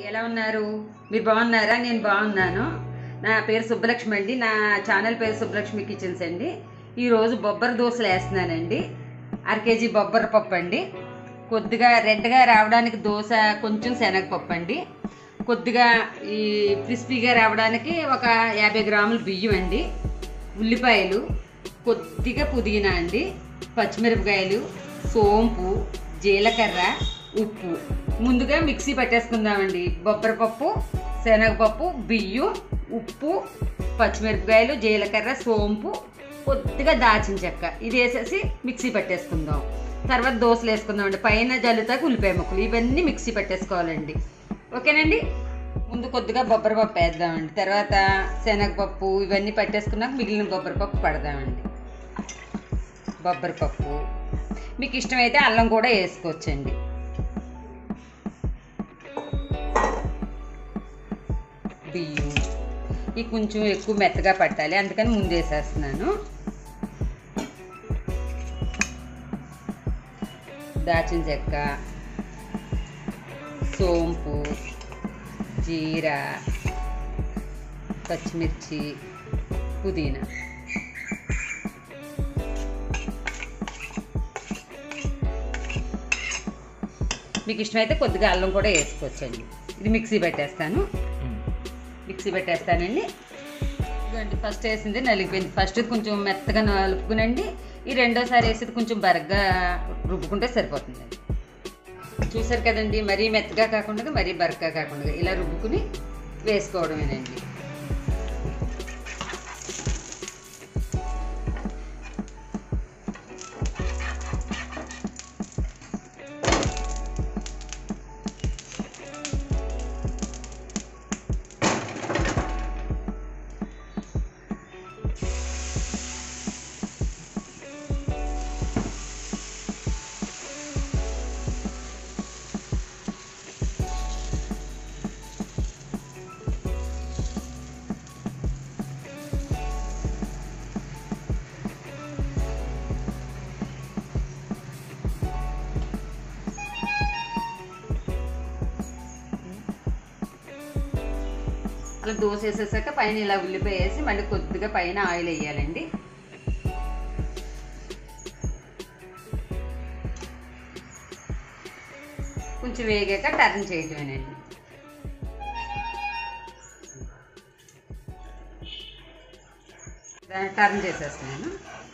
ఎలా ఉన్నారు మీరు బాగున్నారా నేను బాగున్నాను నా పేరు సుబ్బలక్ష్మి అండి నా ఛానల్ పేరు సుబ్బలక్ష్మి కిచెన్స్ అండి ఈరోజు బొబ్బర దోశలు వేస్తున్నానండి అర కేజీ బొబ్బర పప్పు అండి కొద్దిగా రెడ్గా రావడానికి దోశ కొంచెం శనగపప్పు అండి కొద్దిగా ఈ క్రిస్పీగా రావడానికి ఒక యాభై గ్రాములు బియ్యం అండి ఉల్లిపాయలు కొద్దిగా పుదీనా అండి పచ్చిమిరపకాయలు సోంపు జీలకర్ర ఉప్పు ముందుగా మిక్సీ పట్టేసుకుందామండి బొబ్బరపప్పు శనగపప్పు బియ్యం ఉప్పు పచ్చిమిరపకాయలు జీలకర్ర సోంపు కొద్దిగా దాచిన చెక్క ఇది వేసేసి మిక్సీ పట్టేసుకుందాం తర్వాత దోశలు వేసుకుందామండి పైన జల్లుతాకు ఉల్లిపాయ ముక్కలు ఇవన్నీ మిక్సీ పట్టేసుకోవాలండి ఓకేనండి ముందు కొద్దిగా బొబ్బరపప్పు వేద్దామండి తర్వాత శనగపప్పు ఇవన్నీ పట్టేసుకున్నాక మిగిలిన బొబ్బరపప్పు పడదామండి బొబ్బరపప్పు మీకు ఇష్టమైతే అల్లం కూడా వేసుకోవచ్చండి బియ్యం ఇవి కొంచెం ఎక్కువ మెత్తగా పట్టాలి అందుకని ముందు వేసేస్తున్నాను దాచిన చెక్క సోంపు జీరా పచ్చిమిర్చి పుదీనా మీకు ఇష్టమైతే కొద్దిగా అల్లం కూడా వేసుకోవచ్చండి ఇది మిక్సీ పెట్టేస్తాను మిక్సీ పెట్టేస్తానండి ఇదిగోండి ఫస్ట్ వేసింది నలిగిపోయింది ఫస్ట్ కొంచెం మెత్తగా నలుపుకునండి ఈ రెండోసారి వేసేది కొంచెం బరగ్గా రుబ్బుకుంటే సరిపోతుందండి చూసారు కదండి మరీ మెత్తగా కాకుండా మరీ బరగ్గా కాకుండా ఇలా రుబ్బుకుని వేసుకోవడమేనండి అలా దోశ వేసేసాక పైన ఇలా ఉల్లిపాయ వేసి మళ్ళీ కొద్దిగా పైన ఆయిల్ వేయాలండి కొంచెం వేగాక టర్న్ చేయటమేనండి దాన్ని టర్న్ చేసేస్తున్నాను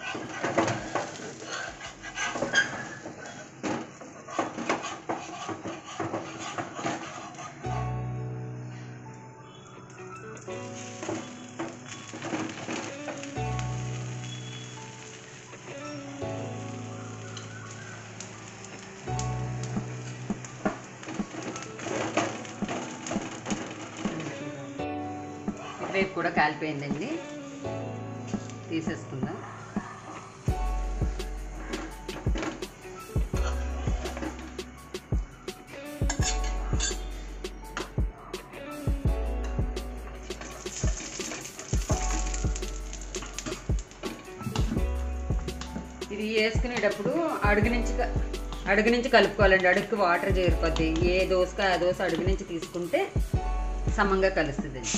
ఇటువైపు కూడా కాలిపోయిందండి తీసేసుకుందాం ఇది వేసుకునేటప్పుడు అడుగు నుంచి క- అడుగు నుంచి కలుపుకోవాలండి అడుగుకి వాటర్ చేరిపోద్ది ఏ దోసక ఆ దోశ అడుగు నుంచి తీసుకుంటే సమంగా కలుస్తుందండి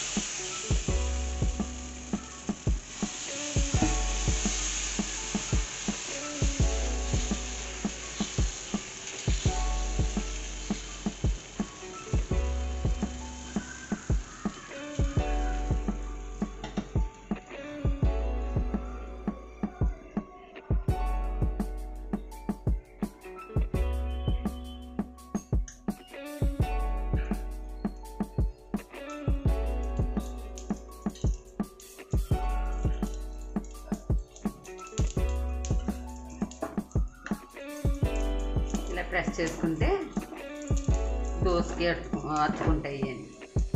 ఇలా ప్రెస్ చేసుకుంటే దోసకి అతుకు అతుకుంటాయి అని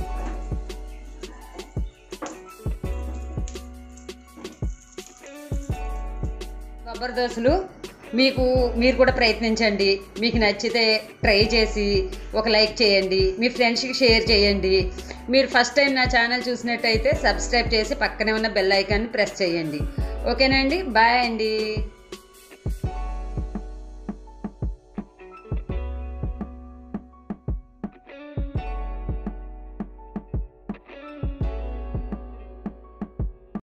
కొబ్బరి దోశలు మీకు మీరు కూడా ప్రయత్నించండి మీకు నచ్చితే ట్రై చేసి ఒక లైక్ చేయండి మీ ఫ్రెండ్స్కి షేర్ చేయండి మీరు ఫస్ట్ టైం నా ఛానల్ చూసినట్టయితే సబ్స్క్రైబ్ చేసి పక్కనే ఉన్న బెల్ ఐకాన్ని ప్రెస్ చేయండి ఓకేనా అండి బాయ్ అండి